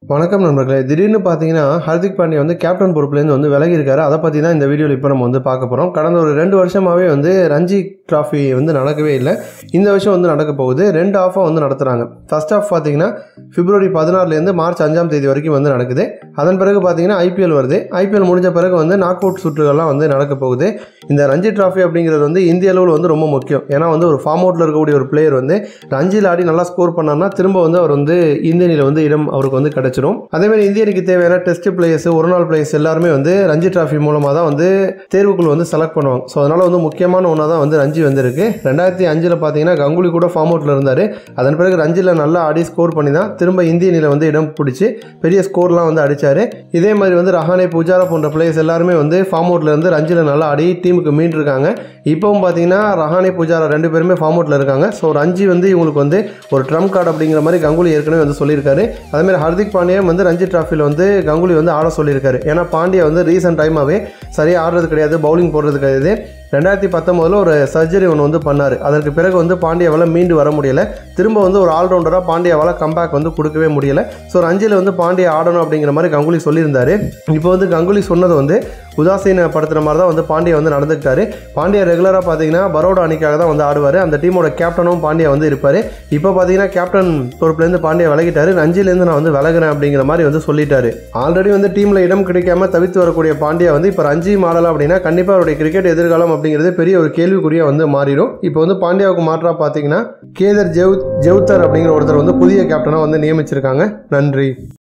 வணக்கம் நண்பர்களே திடீர்னு பார்த்தீங்கன்னா ஹர்திக் பாண்டியா வந்து கேப்டன் பொறுப்புலேருந்து வந்து விலகி இருக்காரு அதை பற்றி தான் இந்த வீடியோவில் இப்போ நம்ம வந்து பார்க்க போகிறோம் கடந்த ஒரு ரெண்டு வருஷமாகவே வந்து ரஞ்சி ட்ராஃபி வந்து நடக்கவே இல்லை இந்த வருஷம் வந்து நடக்க போகுது ரெண்டு ஆஃபாக வந்து நடத்துகிறாங்க ஃபர்ஸ்ட் ஆஃப் பார்த்தீங்கன்னா பிப்ரவரி பதினாறுலேருந்து மார்ச் அஞ்சாம் தேதி வரைக்கும் வந்து நடக்குது அதன் பிறகு பார்த்தீங்கன்னா ஐபிஎல் வருது ஐபிஎல் முடிஞ்ச பிறகு வந்து நாக் அவுட் சுற்றுகள்லாம் வந்து நடக்க போகுது இந்த ரஞ்சி ட்ராஃபி அப்படிங்கிறது வந்து இந்திய அளவில் வந்து ரொம்ப முக்கியம் ஏன்னா வந்து ஒரு ஃபார்ம் அவுட்டில் இருக்கக்கூடிய ஒரு பிளேயர் வந்து ரஞ்சியில் ஆடி நல்லா ஸ்கோர் பண்ணார்னா திரும்ப வந்து அவர் வந்து இந்திய அணியில் வந்து இடம் அவருக்கு வந்து கிடைச்சிரும் அதே மாதிரி இந்திய அணிக்கு தேவையான டெஸ்ட் பிளேயர்ஸ் ஒரு நாள் பிளேயர்ஸ் எல்லாருமே வந்து ரஞ்சி ட்ராஃபி மூலமாக தான் வந்து தேர்வுக்குள் வந்து செலக்ட் பண்ணுவாங்க ஸோ அதனால் வந்து முக்கியமான ஒன்றா தான் வந்து ரஞ்சி வந்திருக்கு ரெண்டாயிரத்தி அஞ்சில் பார்த்தீங்கன்னா கங்குலி கூட ஃபார்ம் அவுட்டில் இருந்தார் அதன் பிறகு ரஞ்சியில் நல்லா ஆடி ஸ்கோர் பண்ணி தான் திரும்ப இந்திய அணியில் வந்து இடம் பிடிச்சி பெரிய ஸ்கோர்லாம் வந்து அடிச்சாரு இதே மாதிரி வந்து ரஹானே புஜாரா போன்ற பிளேயர்ஸ் எல்லாருமே வந்து ஃபார்ம் அவுட்ல இருந்து ரஞ்சியில் நல்லா ஆடி டீமுக்கு மீண்டு இருக்காங்க இப்போவும் பார்த்தீங்கன்னா ரஹானே புஜாரா ரெண்டு பேருமே ஃபார்ம் அவுட்ல இருக்காங்க ஸோ ரஞ்சி வந்து இவங்களுக்கு வந்து ஒரு ட்ரம் கார்டு அப்படிங்கிற மாதிரி கங்குலி ஏற்கனவே வந்து சொல்லியிருக்காரு அதே மாதிரி ஹர்திக் பாண்டியா வந்து ரஞ்சி டிராஃபியில் வந்து கங்குலி வந்து ஆட சொல்லியிருக்காரு ஏன்னா பாண்டியா வந்து ரீசெண்ட் டைமாகவே சரியாக ஆடுறது கிடையாது பவுலிங் போடுறது கிடையாது ரெண்டாயிரத்தி பத்தொம்போதில் ஒரு சர்ஜரி ஒன்று வந்து பண்ணார் அதற்கு பிறகு வந்து பாண்டியாவால் மீண்டு வர முடியல திரும்ப வந்து ஒரு ஆல்ரவுண்டராக பாண்டியாவால் கம்பேக் வந்து கொடுக்கவே முடியல ஸோ ரஞ்சியில் வந்து பாண்டியா ஆடணும் அப்படிங்கிற மாதிரி கங்குலி சொல்லியிருந்தாரு இப்போ வந்து கங்குலி சொன்னது வந்து உதாசீனப்படுத்துகிற மாதிரி தான் வந்து பாண்டியா வந்து நடந்துக்கிட்டாரு பாண்டியா ரெகுலராக பார்த்தீங்கன்னா பரோடா அணிக்காக தான் வந்து ஆடுவார் அந்த டீமோட கேப்டனும் பாண்டியா வந்து இருப்பார் இப்போ பார்த்தீங்கன்னா கேப்டன் பொறுப்புலேருந்து பாண்டியா விலகிட்டாரு ரஞ்சிலேருந்து நான் வந்து விலகுறேன் அப்படிங்கிற மாதிரி வந்து சொல்லிட்டாரு ஆல்ரெடி வந்து டீமில் இடம் கிடைக்காம தவித்து வரக்கூடிய பாண்டியா வந்து இப்போ ரஞ்சி மாடலாம் அப்படின்னா கண்டிப்பாக அவருடைய கிரிக்கெட் எதிர்காலம் அப்படிங்கிறது பெரிய ஒரு கேள்விக்குறியாக வந்து மாறிடும் இப்போ வந்து பாண்டியாவுக்கு மாற்றா பார்த்தீங்கன்னா கேதர் ஜெவ் ஜெவ்தர் அப்படிங்கிற ஒருத்தர் வந்து புதிய கேப்டனாக வந்து நியமிச்சிருக்காங்க நன்றி